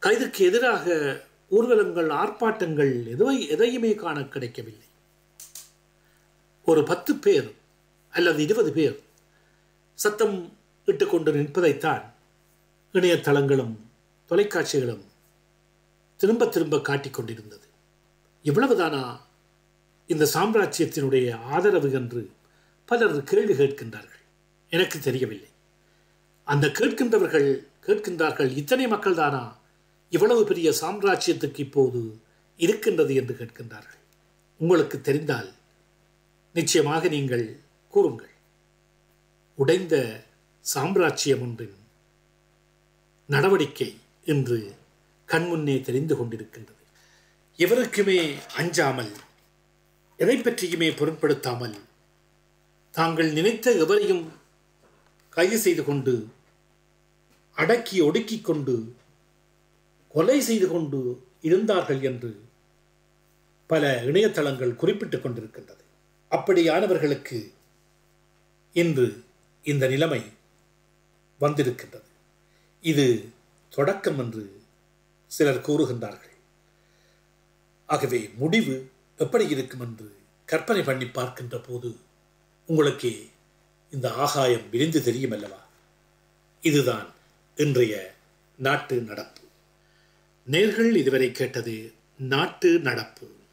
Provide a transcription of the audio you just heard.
கைதுக்கு எதிராக ஊர்வலங்கள் ஆர்ப்பாட்டங்கள் எதுவை எதையுமே காண கிடைக்கவில்லை ஒரு பத்து பேர் அல்லது இருபது பேர் சத்தம் இட்டுக்கொண்டு நிற்பதைத்தான் இணையதளங்களும் தொலைக்காட்சிகளும் திரும்ப திரும்ப காட்டிக் கொண்டிருந்தது இவ்வளவுதானா இந்த சாம்ராஜ்யத்தினுடைய ஆதரவு என்று பலர் கேள்வி கேட்கின்றார்கள் எனக்கு தெரியவில்லை அந்த கேட்கின்றவர்கள் கேட்கின்றார்கள் இத்தனை மக்கள் தானா இவ்வளவு பெரிய சாம்ராஜ்யத்துக்கு இப்போது இருக்கின்றது என்று கேட்கின்றார்கள் உங்களுக்கு தெரிந்தால் நிச்சயமாக நீங்கள் கூறுங்கள் உடைந்த சாம்ராஜ்யம் ஒன்றின் நடவடிக்கை இன்று கண்முன்னே தெரிந்து கொண்டிருக்கின்றது எவருக்குமே அஞ்சாமல் எதை பற்றியுமே பொருட்படுத்தாமல் தாங்கள் நினைத்த எவரையும் கைது செய்து கொண்டு அடக்கி ஒடுக்கிக் கொண்டு கொலை செய்து கொண்டு இருந்தார்கள் என்று பல இணையதளங்கள் குறிப்பிட்டுக் கொண்டிருக்கின்றது அப்படியானவர்களுக்கு இன்று இந்த நிலைமை வந்திருக்கின்றது இது தொடக்கம் என்று சிலர் கூறுகின்றார்கள் ஆகவே முடிவு எப்படி இருக்கும் என்று கற்பனை பண்ணி பார்க்கின்ற போது உங்களுக்கு இந்த ஆகாயம் விரிந்து தெரியும் அல்லவா இதுதான் இன்றைய நாட்டு நடப்பு நேர்கள் இதுவரை கேட்டது நாட்டு நடப்பு